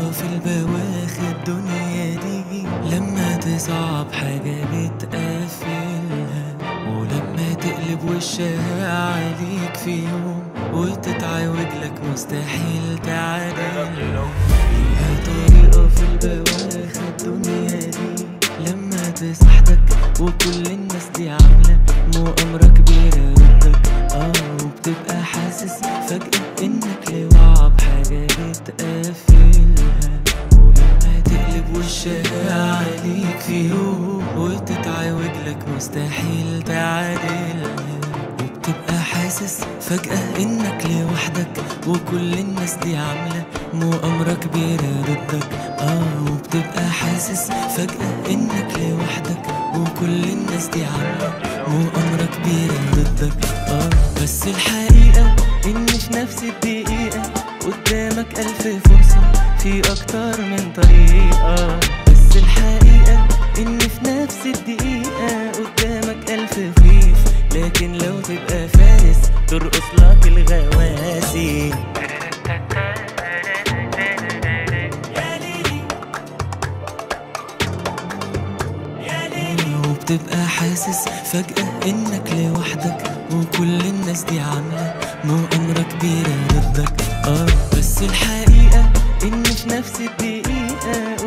طريقة في البواخر الدنيا دي لما تصعب حاجة بتقفلها ولما تقلب وشها عليك في يوم وتتعوج لك مستحيل تعادلها ليها طريقة في البواخر الدنيا دي لما تصحدك وكل الناس دي عاملة مؤامرة كبيرة ضدك اه وبتبقى حاسس فجأة انك لوعة بحاجة بتقفلها ولما تقلب وشها عليك في يوم وتتعوج لك مستحيل تعادلها وبتبقى حاسس فجأة انك لوحدك وكل الناس دي عاملة مؤامرة كبيرة ضدك اه وبتبقى حاسس فجأة انك لوحدك وكل الناس دي عاملة مؤامرة كبيرة ضدك اه بس الحقيقة ان في نفس الدقيقة قدامك ألف فرصة في أكتر من طريقة بس الحقيقة إن في نفس الدقيقة قدامك ألف خيف لكن لو تبقى فارس ترقص لك الغواسي وبتبقى حاسس فجأة إنك لوحدك وكل الناس دي عاملة مؤامرة كبيرة ضدك اه بس الحقيقة إن في نفس الدقيقة